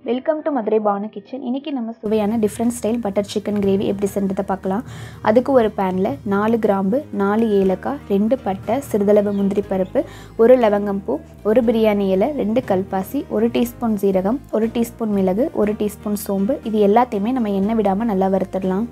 welcome to Madurai Banu kitchen இன்றைக்கி நம்ம சுவையான different style butter chicken gravy எப்படி செஞ்சதை பார்க்கலாம் அதுக்கு ஒரு பேனில் நாலு கிராம்பு நாலு ஏலக்காய் ரெண்டு பட்டை சிறிதளவு முந்திரி பருப்பு ஒரு லவங்கம் பூ ஒரு பிரியாணி இலை ரெண்டு கல்பாசி ஒரு டீஸ்பூன் சீரகம் ஒரு டீஸ்பூன் மிளகு ஒரு டீஸ்பூன் சோம்பு இது எல்லாத்தையுமே நம்ம எண்ணெய் விடாமல் நல்லா வறுத்துடலாம்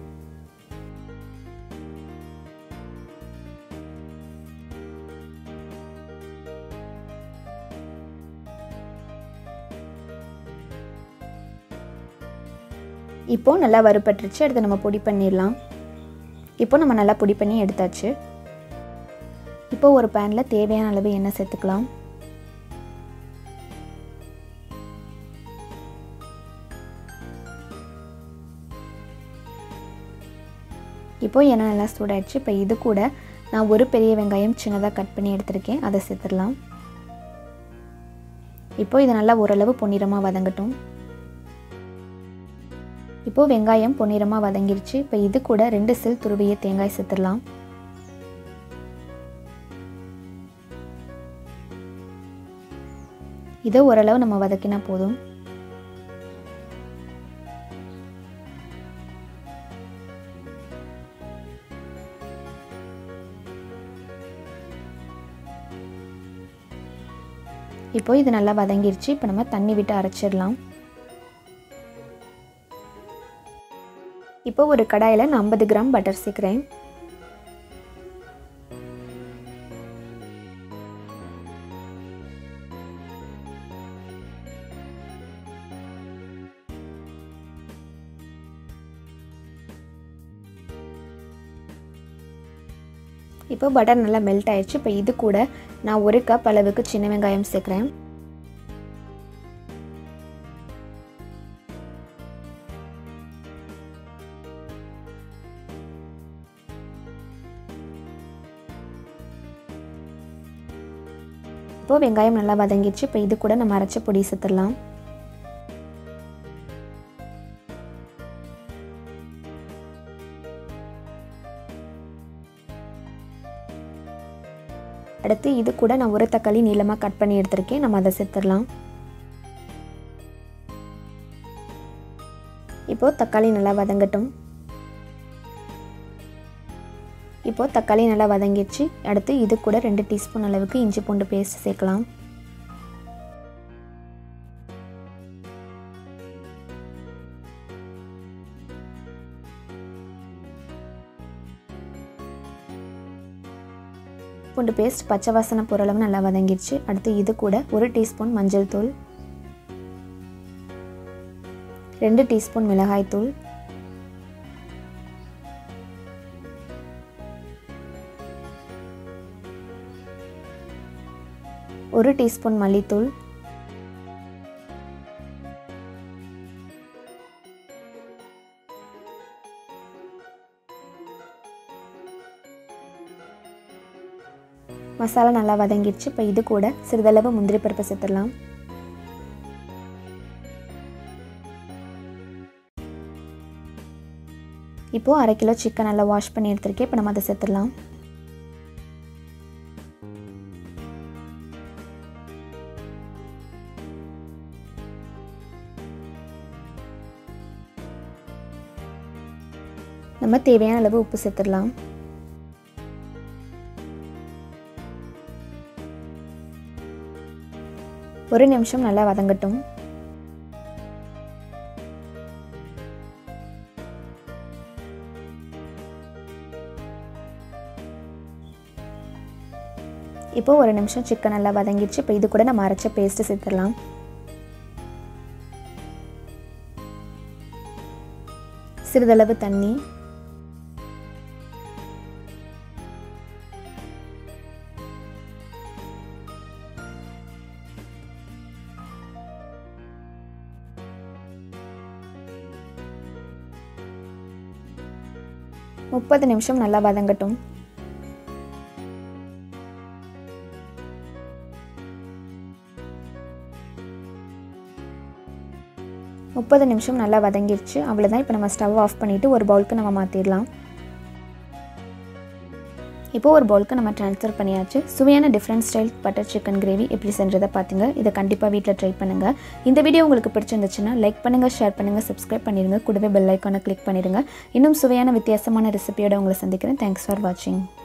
இப்போது நல்லா வறுபட்டுருச்சு அடுத்து நம்ம பொடி பண்ணிடலாம் இப்போ நம்ம நல்லா பொடி பண்ணி எடுத்தாச்சு இப்போ ஒரு பேனில் தேவையான அளவு எண்ணெய் சேர்த்துக்கலாம் இப்போ எண்ணெய் நல்லா சூடாயிடுச்சு இப்போ இது கூட நான் ஒரு பெரிய வெங்காயம் சின்னதாக கட் பண்ணி எடுத்திருக்கேன் அதை சேர்த்துடலாம் இப்போ இது நல்லா ஓரளவு பொன்னிறமாக வதங்கட்டும் இப்போது வெங்காயம் பொன்னிறமாக வதங்கிருச்சு இப்போ இது கூட ரெண்டு சில் துருவிய தேங்காய் சேர்த்துடலாம் இதை ஓரளவு நம்ம வதக்கினா போதும் இப்போ இது நல்லா வதங்கிருச்சு இப்போ நம்ம தண்ணி விட்டு அரைச்சிடலாம் இப்போ ஒரு கடாயில் நான் ஐம்பது கிராம் பட்டர் சேர்க்குறேன் இப்போ பட்டர் நல்லா மெல்ட் ஆயிடுச்சு இப்போ இது கூட நான் ஒரு கப் அளவுக்கு சின்ன வெங்காயம் சேர்க்குறேன் இப்போ வெங்காயம் நல்லா வதங்கிடுச்சு இப்போ இது கூட நம்ம அரைச்ச பொடி சேர்த்துடலாம் அடுத்து இது கூட நான் ஒரு தக்காளி நீளமாக கட் பண்ணி எடுத்திருக்கேன் நம்ம அதை சேர்த்துடலாம் இப்போது தக்காளி நல்லா வதங்கட்டும் இப்போது தக்காளி நல்லா வதங்கிடுச்சு அடுத்து இது கூட ரெண்டு டீஸ்பூன் அளவுக்கு இஞ்சி பூண்டு பேஸ்ட் சேர்க்கலாம் பூண்டு பேஸ்ட் பச்சை வாசனை பொருளவு நல்லா வதங்கிடுச்சு அடுத்து இது கூட ஒரு டீஸ்பூன் மஞ்சள் தூள் ரெண்டு டீஸ்பூன் மிளகாய் தூள் ஒரு டீஸ்பூன் மல்லித்தூள் மசாலா நல்லா வதங்கிடுச்சு இப்போ இது கூட சிறிதளவு முந்திரி பருப்பு சேர்த்துடலாம் இப்போது அரை கிலோ சிக்கன் நல்லா வாஷ் பண்ணி எடுத்துருக்கேன் இப்போ நம்ம அதை சேர்த்துடலாம் நம்ம தேவையான அளவு உப்பு சேர்த்துடலாம் ஒரு நிமிஷம் நல்லா வதங்கட்டும் இப்போ ஒரு நிமிஷம் சிக்கன் நல்லா வதங்கிடுச்சு இப்போ இது கூட நம்ம அரைச்ச பேஸ்ட்டு சேர்த்துடலாம் சிறிதளவு தண்ணி முப்பது நிமிஷம் நல்லா வதங்கட்டும் முப்பது நிமிஷம் நல்லா வதங்கிருச்சு அவ்வளோதான் இப்போ நம்ம ஸ்டவ் ஆஃப் பண்ணிவிட்டு ஒரு பவுலுக்கு நம்ம மாற்றிடலாம் இப்போ ஒரு பவுலுக்கு நம்ம ட்ரான்ஸ்ஃபர் பண்ணியாச்சு சுவையான different style butter chicken gravy எப்படி செஞ்சதை பார்த்துங்க இதை கண்டிப்பாக வீட்டில் ட்ரை பண்ணுங்கள் இந்த வீடியோ உங்களுக்கு பிடிச்சிருந்துச்சுன்னா லைக் பண்ணுங்கள் ஷேர் பண்ணுங்கள் சப்ஸ்கிரைப் பண்ணிடுங்க கூடவே பெல் ஐக்கானை கிளிக் பண்ணிடுங்க இன்னும் சுவையான வித்தியாசமான ரெசிபியோட உங்களை சந்திக்கிறேன் தேங்க்ஸ் ஃபார் வாட்சிங்